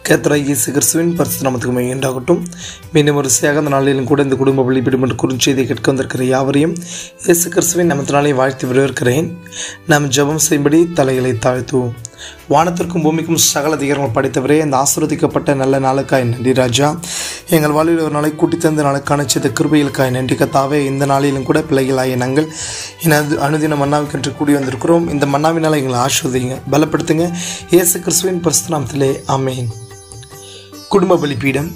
கர்த்தராகிய இயேசு கிறிஸ்துவின் பரிசு நமக்கு மையுண்டாகட்டும் மீண்டும் ஒரு சேகந்த நாளிலும் கூட இந்த குடும்ப வழிபடும் என்று குறுஞ்செய்தியை கேட்க வந்திருக்கிற யாவரையும் இயேசு கிறிஸ்துவின் நமத்தினாலே வாழ்த்து வரவேற்கிறேன் நாம் ஜெபம் செய்யும்படி தலைகளை தாழ்த்துவோம் வானத்திற்கும் பூமிக்கும் சகல அதிகாரங்கள் படைத்தவரே இந்த ஆசிர்வதிக்கப்பட்ட நல்ல நாளுக்காய் நன்றி ராஜா எங்கள் வாழ்வில் ஒரு நாளை கூட்டி தந்த நாளுக்கான சித்த கிருபைகளுக்காய் நன்றி கத்தாவே இந்த நாளிலும் கூட பிள்ளைகளாகிய நாங்கள் எனது அனுதின மன்னாவுக்கென்று கூடி வந்திருக்கிறோம் இந்த மன்னாவினால் எங்களை ஆஸ்வதிங்க பலப்படுத்துங்க இயேசு கிறிஸ்துவின் பிரஸ்தனாமத்திலே ஆமேன் குடும்ப பலிப்பீடம்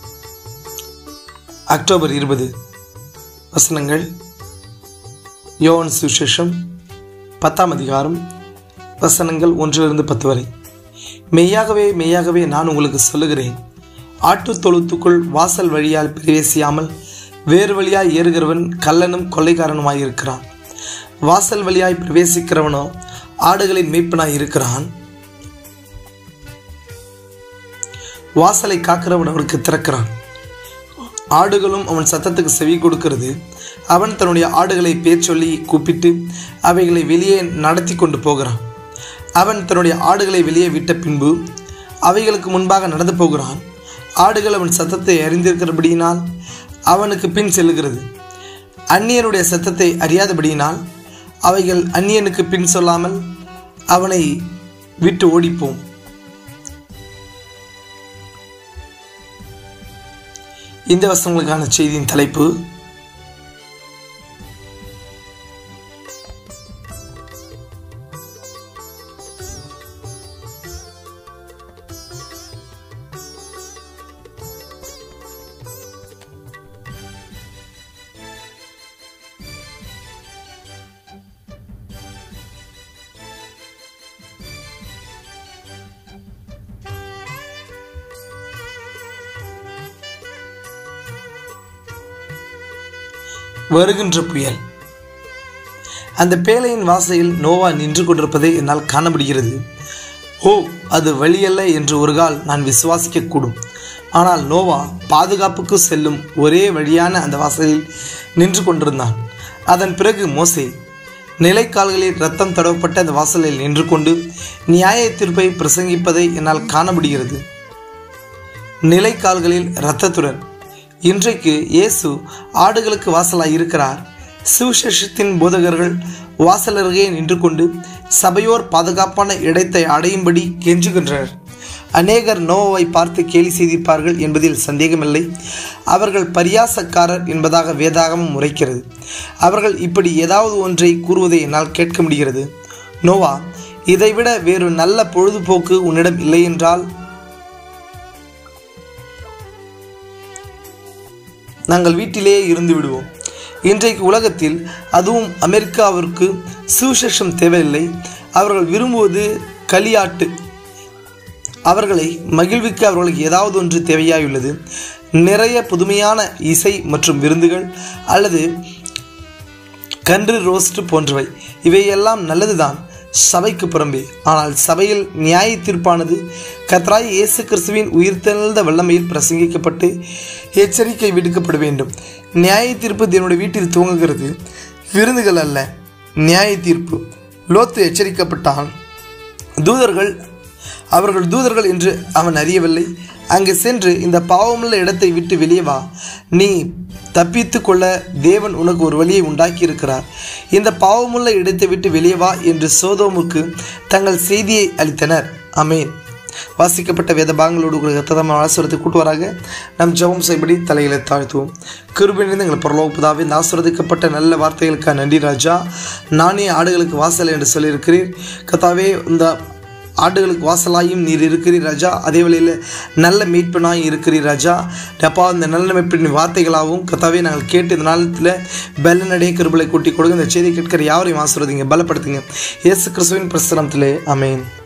அக்டோபர் இருபது வசனங்கள் யோவன் சுவிசேஷம் பத்தாம் அதிகாரம் வசனங்கள் ஒன்றிலிருந்து பத்து வரை மெய்யாகவே மெய்யாகவே நான் உங்களுக்கு சொல்லுகிறேன் ஆட்டுத் தொழுத்துக்குள் வாசல் வழியால் பிரவேசியாமல் வேறு வழியாய் ஏறுகிறவன் கள்ளனும் கொள்ளைக்காரனுமாய் இருக்கிறான் வாசல் வழியாய் பிரவேசிக்கிறவனோ ஆடுகளின் மீட்பனாய் இருக்கிறான் வாசலை காக்கிறவன் அவனுக்கு திறக்கிறான் ஆடுகளும் அவன் சத்தத்துக்கு செவி கொடுக்கிறது அவன் தன்னுடைய ஆடுகளை பேர் சொல்லி கூப்பிட்டு அவைகளை வெளியே நடத்தி கொண்டு போகிறான் அவன் தன்னுடைய ஆடுகளை வெளியே விட்ட பின்பு அவைகளுக்கு முன்பாக நடந்து போகிறான் ஆடுகள் அவன் சத்தத்தை அறிந்திருக்கிறபடியினால் அவனுக்கு பின் செல்லுகிறது அந்நியனுடைய சத்தத்தை அறியாதபடியினால் அவைகள் அந்நியனுக்கு பின் சொல்லாமல் அவனை விட்டு ஓடிப்போம் இந்த வசனங்களுக்கான செய்தியின் தலைப்பு வருகின்ற புயல் அந்த பேழையின் வாசையில் நோவா நின்று கொண்டிருப்பதை என்னால் காண முடிகிறது ஓ அது வழியல்ல என்று ஒரு கால் நான் விசுவாசிக்கக்கூடும் ஆனால் நோவா பாதுகாப்புக்கு செல்லும் ஒரே வழியான அந்த வாசலில் நின்று கொண்டிருந்தான் அதன் பிறகு மோசே நிலைக்கால்களில் ரத்தம் தடவப்பட்ட அந்த வாசலில் நின்று கொண்டு நியாய தீர்ப்பை பிரசங்கிப்பதை என்னால் காண முடிகிறது நிலைக்கால்களில் இரத்தத்துடன் இன்றைக்கு இயேசு ஆடுகளுக்கு வாசலாய் இருக்கிறார் சுவிசேஷத்தின் போதகர்கள் வாசல் அருகே நின்று கொண்டு சபையோர் பாதுகாப்பான இடத்தை அடையும்படி கெஞ்சுகின்றனர் அநேகர் நோவை பார்த்து கேலி செய்திருப்பார்கள் என்பதில் சந்தேகமில்லை அவர்கள் பரியாசக்காரர் என்பதாக வேதாகமும் உரைக்கிறது அவர்கள் இப்படி ஏதாவது ஒன்றை கூறுவதை என்னால் கேட்க முடிகிறது நோவா இதைவிட வேறு நல்ல பொழுதுபோக்கு உன்னிடம் இல்லை என்றால் நாங்கள் வீட்டிலேயே இருந்து விடுவோம் இன்றைக்கு உலகத்தில் அதுவும் அமெரிக்காவிற்கு சுவிசேஷம் தேவையில்லை அவர்கள் விரும்புவது களியாட்டு அவர்களை மகிழ்விக்க அவர்களுக்கு ஏதாவது ஒன்று தேவையாயுள்ளது நிறைய புதுமையான இசை மற்றும் விருந்துகள் அல்லது கன்று ரோஸ்ட் போன்றவை இவையெல்லாம் நல்லதுதான் சபைக்கு புறம்பே ஆனால் சபையில் நியாய தீர்ப்பானது கத்ராய் இயேசு கிறிஸ்துவின் உயிர்த்தெழுந்த வல்லமையில் பிரசங்கிக்கப்பட்டு எச்சரிக்கை விடுக்கப்பட வேண்டும் நியாய தீர்ப்பு என்னுடைய வீட்டில் துவங்குகிறது விருந்துகள் அல்ல நியாய தீர்ப்பு லோத்து எச்சரிக்கப்பட்டான் தூதர்கள் அவர்கள் தூதர்கள் என்று அவன் அறியவில்லை அங்கு சென்று இந்த பாவமுள்ள இடத்தை விட்டு வெளியே வா நீ தப்பித்து கொள்ள தேவன் உனக்கு ஒரு வழியை உண்டாக்கியிருக்கிறார் இந்த பாவமுள்ள இடத்தை விட்டு வெளியே வா என்று சோதோமுக்கு தங்கள் செய்தியை அளித்தனர் அமேன் வாசிக்கப்பட்ட வேத பாகங்களோடு கூட கத்ததமான ஆசிரத்தை கூட்டுவாராக நம் ஜெபம் செய்யபடி தலைகளை தாழ்த்துவோம் கிருபினிருந்து எங்கள் பரலோகப்பதாவே இந்த ஆசிர்வதிக்கப்பட்ட நல்ல வார்த்தைகளுக்காக நன்றி ராஜா நானே ஆடுகளுக்கு வாசல் என்று சொல்லியிருக்கிறீர் கத்தாவே இந்த ஆடுகளுக்கு வாசலாயும் நீர் இருக்கிறீர் ராஜா அதே வேளையில் நல்ல மீட்பனாய் இருக்கிறீர் ராஜா டப்பா இந்த நல்ல மீட்பின் வார்த்தைகளாகவும் கத்தாவே நாங்கள் கேட்டு இந்த நாளத்தில் பெல்லனடைய கிருபலை கூட்டி கொடுங்க இந்த செய்தி கேட்கிற யாரையும் ஆசிர்வதிங்க பலப்படுத்துங்க இயேசு கிறிஸ்துவின் பிரசனத்திலே அமேன்